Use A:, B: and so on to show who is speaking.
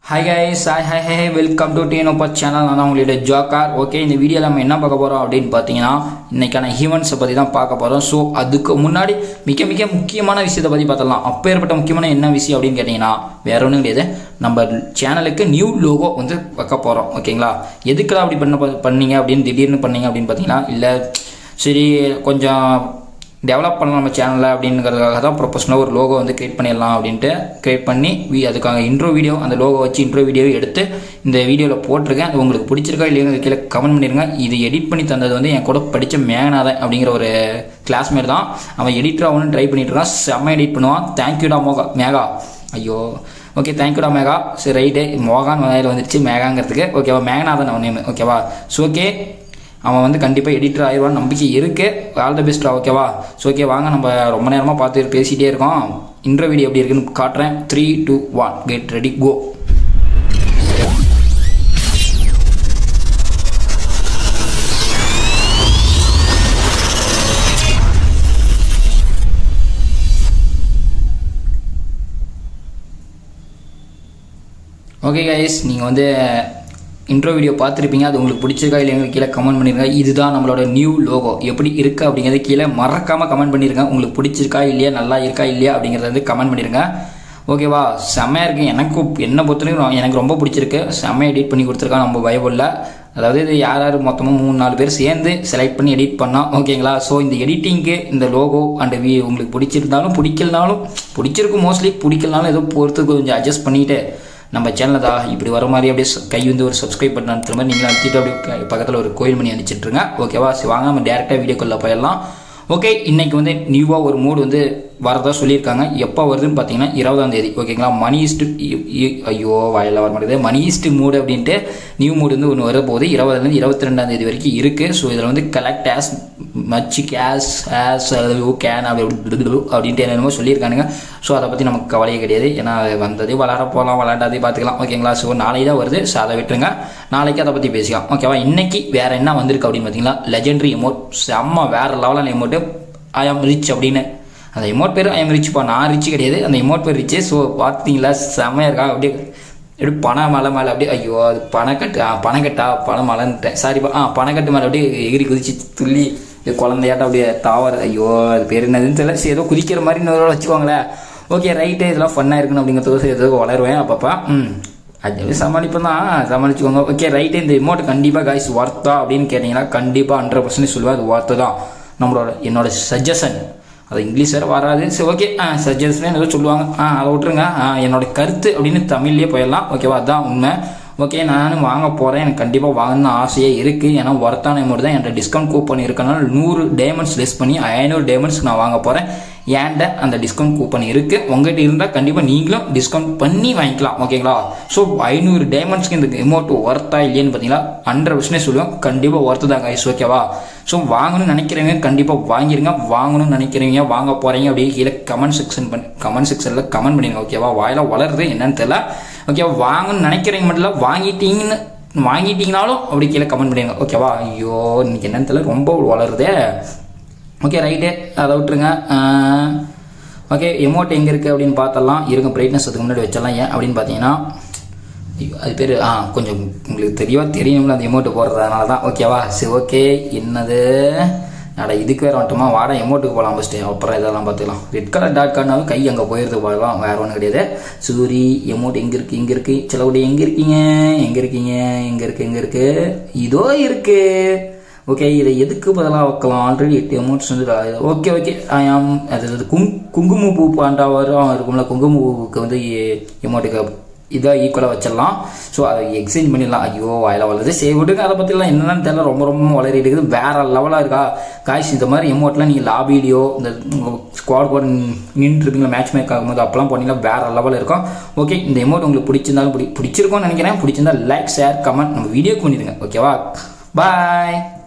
A: hi guys hi hi hey welcome to டிஎன்ஓபா channel நான் தான் உங்களுடைய ஜோக்கார் ஓகே இந்த வீடியோவில் நம்ம என்ன பார்க்க போகிறோம் அப்படின்னு பார்த்தீங்கன்னா இன்னைக்கான ஈவெண்ட்ஸை பற்றி தான் பார்க்க போகிறோம் ஸோ அதுக்கு முன்னாடி மிக மிக முக்கியமான விஷயத்தை பற்றி பார்த்தலாம் அப்பேற்பட்ட முக்கியமான என்ன விஷயம் அப்படின்னு கேட்டிங்கன்னா வேற ஒன்றும் கிடையாது நம்ம சேனலுக்கு நியூ லோகோ வந்து வைக்க போகிறோம் ஓகேங்களா எதுக்குலாம் அப்படி பண்ண பண்ணீங்க அப்படின்னு திடீர்னு பண்ணீங்க அப்படின்னு பார்த்தீங்கன்னா இல்லை சரி கொஞ்சம் டெவலப் பண்ணலாம் நம்ம சேனலில் அப்படிங்கிறதுக்காக தான் ப்ரொஃபஷனலாக ஒரு லோகோ வந்து கிரியேட் பண்ணிடலாம் அப்படின்ட்டு கிரியேட் பண்ணி வி அதுக்காக இன்ட்ரோ வீடியோ அந்த லோகோ வச்சு இன்ட்ரோ வீடியோ எடுத்து இந்த வீடியோவில் போட்டிருக்கேன் அது உங்களுக்கு பிடிச்சிருக்கா இல்லையா கீழே கமெண்ட் பண்ணிடுங்க இது எடிட் பண்ணி தந்தது வந்து என் கூட படித்த மேகநாதன் அப்படிங்கிற ஒரு கிளாஸ்மேட் தான் அவன் எடிட்டர் ஆகணும்னு ட்ரை பண்ணிட்டு இருக்கான் செம்ம எடிட் பண்ணுவான் தேங்க்யூடா மோகா மேகா ஐயோ ஓகே தேங்க்யூடா மேகா சரி ரைட்டு மோகான் வாயில் வந்துருச்சு மேகாங்கிறதுக்கு ஓகேவா மேகநாதன் அவன் நேம் ஓகேவா ஸோ ஓகே அவன் வந்து கண்டிப்பாக எடிட்டர் ஆயிடுவான் நம்பிக்கை இருக்குது ஆல் த பெஸ்ட்டா ஓகேவா ஸோ ஓகே வாங்க நம்ம ரொம்ப நேரமாக பார்த்து பேசிகிட்டே இருக்கோம் இன்ட்ரோ வீடியோ எப்படி இருக்குன்னு காட்டுறேன் three two one get ready go okay guys நீங்கள் வந்து இன்ட்ரோ வீடியோ பார்த்துருப்பீங்க அது உங்களுக்கு பிடிச்சிருக்கா இல்லையா கீழே கமெண்ட் பண்ணிருங்க இதுதான் நம்மளோட நியூ லோகோ எப்படி இருக்கு அப்படிங்கிறது கீழே மறக்காமல் கமெண்ட் பண்ணிருங்க உங்களுக்கு பிடிச்சிருக்கா இல்லையா நல்லா இருக்கா இல்லையா அப்படிங்கிறத வந்து கமெண்ட் பண்ணிருங்க ஓகேவா செம்மையாக இருக்குது எனக்கு என்னை பொறுத்தவரைக்கும் எனக்கு ரொம்ப பிடிச்சிருக்கு செம்மையாக எடிட் பண்ணி கொடுத்துருக்கான் நம்ம பயபுள்ள அதாவது இது யார் யார் மொத்தமாக மூணு நாலு பேர் சேர்ந்து செலக்ட் பண்ணி எடிட் பண்ணோம் ஓகேங்களா ஸோ இந்த எடிட்டிங்க்கு இந்த லோகோ அண்ட் வி உங்களுக்கு பிடிச்சிருந்தாலும் பிடிக்கலனாலும் பிடிச்சிருக்கும் மோஸ்ட்லி பிடிக்கலனாலும் ஏதோ பொறுத்து கொஞ்சம் அட்ஜஸ்ட் பண்ணிவிட்டு நம்ம சேனலில் தான் இப்படி வர மாதிரி அப்படியே கை வந்து ஒரு சப்ஸ்கிரைப் பண்ண அனுப்புற மாதிரி நீங்களும் அழுத்திட்டு அப்படியே பக்கத்தில் ஒரு கோயில் மணி அனுப்பிச்சிட்ருங்க ஓகேவா சரி வாங்க நம்ம டேரெக்டாக வீடியோக்குள்ளே போயிடலாம் ஓகே இன்னைக்கு வந்து நியூவாக ஒரு மூடு வந்து வரதா சொல்லியிருக்காங்க எப்போ வருதுன்னு பார்த்தீங்கன்னா இருபதாம் தேதி ஓகேங்களா மணி ஈஸ்ட் ஐயோ வாயில வர மாட்டேங்குது மணி ஈஸ்ட் மூடு அப்படின்ட்டு நியூ மூடு வந்து ஒன்று வரப்போகுது இருபதுலேருந்து இருபத்தி ரெண்டாம் தேதி வரைக்கும் இருக்குது ஸோ இதில் வந்து collect as much gas as can அப்படி அப்படின்ட்டு என்னென்னமோ சொல்லியிருக்கானுங்க ஸோ அதை பற்றி நமக்கு கவலையே கிடையாது ஏன்னா வந்தது விளாட போகலாம் விளாண்டாதே பார்த்துக்கலாம் ஓகேங்களா ஸோ நாளைக்கு தான் வருது ஸோ அதை விட்டுருங்க நாளைக்கு அதை பற்றி பேசிக்கலாம் ஓகேவா இன்னைக்கு வேற என்ன வந்திருக்கு அப்படின்னு பார்த்தீங்கன்னா லெஜெண்டரி எமோட் செம்ம வேற லெவலான எமோட்டு ஐ ஆம் ரிச் அப்படின்னு அந்த எமோட் பேர் ஐ எம் ரிச்ப்பா நான் ரிச் கிடையாது அந்த எமோட் பேர் ரிச்சு ஸோ பார்த்தீங்களா செம்மையாக இருக்கா அப்படியே எப்படி பனை மலை மேலே அப்படியே ஐயோ அது பனைக்கட்டு ஆ பனைக்கட்டா பனை மலைன்ட்டேன் சாரிப்பா ஆ பனைக்கட்டு மேலே அப்படியே எகிரி குதிச்சு துள்ளி குழந்தையாட்டம் அப்படியே தாவர ஐயோ அது பேர் என்னதுன்னு தெரியல சரி ஏதோ குதிக்கிற மாதிரி இன்னொரு வச்சுக்கோங்களேன் ஓகே ரைட்டு இதெல்லாம் ஃபன்னாக இருக்கணும் அப்படிங்கிறது ஏதோ வளருவேன் அப்பப்போ ம் அது சமாளிப்போம் தான் சமாளிச்சுக்கோங்க ஓகே ரைட்டு இந்த இமோட் கண்டிப்பாக காய்ஸ் ஒர்த்தா அப்படின்னு கேட்டிங்கன்னா கண்டிப்பாக ஹண்ட்ரட் பர்சன்ட் சொல்லுவேன் அது ஒர்த்து தான் நம்மளோட என்னோட சஜஷன் அது இங்கிலீஷ் வேறு வராது சரி ஓகே ஆ சஜஷன் ஏதோ சொல்லுவாங்க ஆ அதை விட்ருங்க ஆ என்னோட கருத்து அப்படின்னு தமிழ்லேயே போயிடலாம் ஓகேவா அதுதான் உண்மை ஓகே நானும் வாங்க போகிறேன் எனக்கு கண்டிப்பாக வாங்கணும்னு ஆசையே இருக்குது ஏன்னா ஒர்த்தான அமௌண்ட் தான் என்கிட்ட டிஸ்கவுண்ட் கூப்பன் இருக்கனால நூறு டேமண்ட்ஸ் லெஸ் பண்ணி ஐநூறு டேமண்ட்ஸ்க்கு நான் வாங்க போகிறேன் ஏன்ட அந்த டிஸ்கவுண்ட் கூப்பன் இருக்குது உங்கள்கிட்ட இருந்தால் கண்டிப்பாக நீங்களும் டிஸ்கவுண்ட் பண்ணி வாங்கிக்கலாம் ஓகேங்களா ஸோ ஐநூறு டைமண்ட்ஸ்க்கு இந்த அமௌண்ட் ஒர்த்தா இல்லைன்னு பார்த்தீங்கன்னா ஹண்ட்ரட் பர்சன்டேஜ் சொல்லுவேன் கண்டிப்பாக ஒர்த்து தான் கைஸ் ஓகேவா ஸோ வாங்கணும்னு நினைக்கிறவங்க கண்டிப்பாக வாங்கிருங்க வாங்கணும்னு நினைக்கிறவங்க வாங்க போகிறீங்க அப்படியே கீழே கமெண்ட் செக்ஷன் பண்ணி கமெண்ட் செக்ஷனில் கமெண்ட் பண்ணிடுங்க ஓகேவா வாயில வளருது என்னன்னு தெரியல ஓகேவா வாங்கணும்னு நினைக்கிறவங்க மட்டும் இல்லை வாங்கிட்டீங்கன்னு வாங்கிட்டீங்கனாலும் அப்படி கீழே கமெண்ட் பண்ணிடுங்க ஓகேவா ஐயோ இன்னைக்கு என்னன்னு தெரியல ரொம்ப வளருதே ஓகே ரைட்டு அதை விட்டுருங்க ஓகே எமௌண்ட் எங்கே இருக்குது அப்படின்னு பார்த்தலாம் இருங்க பிரைட்னஸ் அதுக்கு முன்னாடி வச்சிடலாம் ஏன் அப்படின்னு பார்த்தீங்கன்னா அது பேர் ஆ கொஞ்சம் உங்களுக்கு தெரியவா தெரியணும்ல அந்த எமௌண்ட்டு போடுறதுனால தான் ஓகேவா சரி ஓகே என்னது அட இதுக்கு வேறு வந்துட்டோமா வாடா எமௌண்ட்டுக்கு போகலாம் ஃபஸ்ட்டு அப்புறம் இதெல்லாம் பார்த்துக்கலாம் ரெட் கலர் டாட் கார்ட்னாலும் கை அங்கே போயிடுது போகலாம் வேறு ஒன்றும் கிடையாது சூரி எமௌண்ட் எங்கே இருக்குது இங்கே இருக்குது சிலவுடைய எங்கே இருக்கீங்க எங்கே இருக்கீங்க எங்கே இருக்குது எங்கே இருக்குது இதோ இருக்குது ஓகே இதை எதுக்கு பதிலாக வைக்கலாம் ஆல்ரெடி எட்டு அமௌண்ட்ஸ் வந்து ஓகே ஓகே ஆம் அது குங் குங்கும பூ பாண்டா வரும் இருக்கும்ல குங்கும பூவுக்கு வந்து எமௌண்ட்டுக்கு இதாக ஈக்குவலாக வச்சிடலாம் ஸோ அதை எக்ஸ்சேஞ்ச் பண்ணிடலாம் ஐயோ வாயில வளருது சரி விடுங்க அதை பற்றிலாம் என்னென்னு தெரியல ரொம்ப ரொம்ப வளரிட்டு இருக்குது வேற லெவலாக இருக்கா காய்ஸ் இந்த மாதிரி எமௌண்ட்லாம் நீங்கள் லாபிலியோ இந்த ஸ்குவாட் கூட நின்றுருப்பீங்களா மேட்ச் மேக் ஆகும்போது அப்பெல்லாம் போனீங்கன்னா வேற லெவலில் இருக்கும் ஓகே இந்த எமௌண்ட் உங்களுக்கு பிடிச்சிருந்தாலும் பிடி பிடிச்சிருக்கோம்னு நினைக்கிறேன் பிடிச்சிருந்தா லைக் ஷேர் கமெண்ட் நம்ம வீடியோக்கு பண்ணிடுங்க ஓகேவா பாய்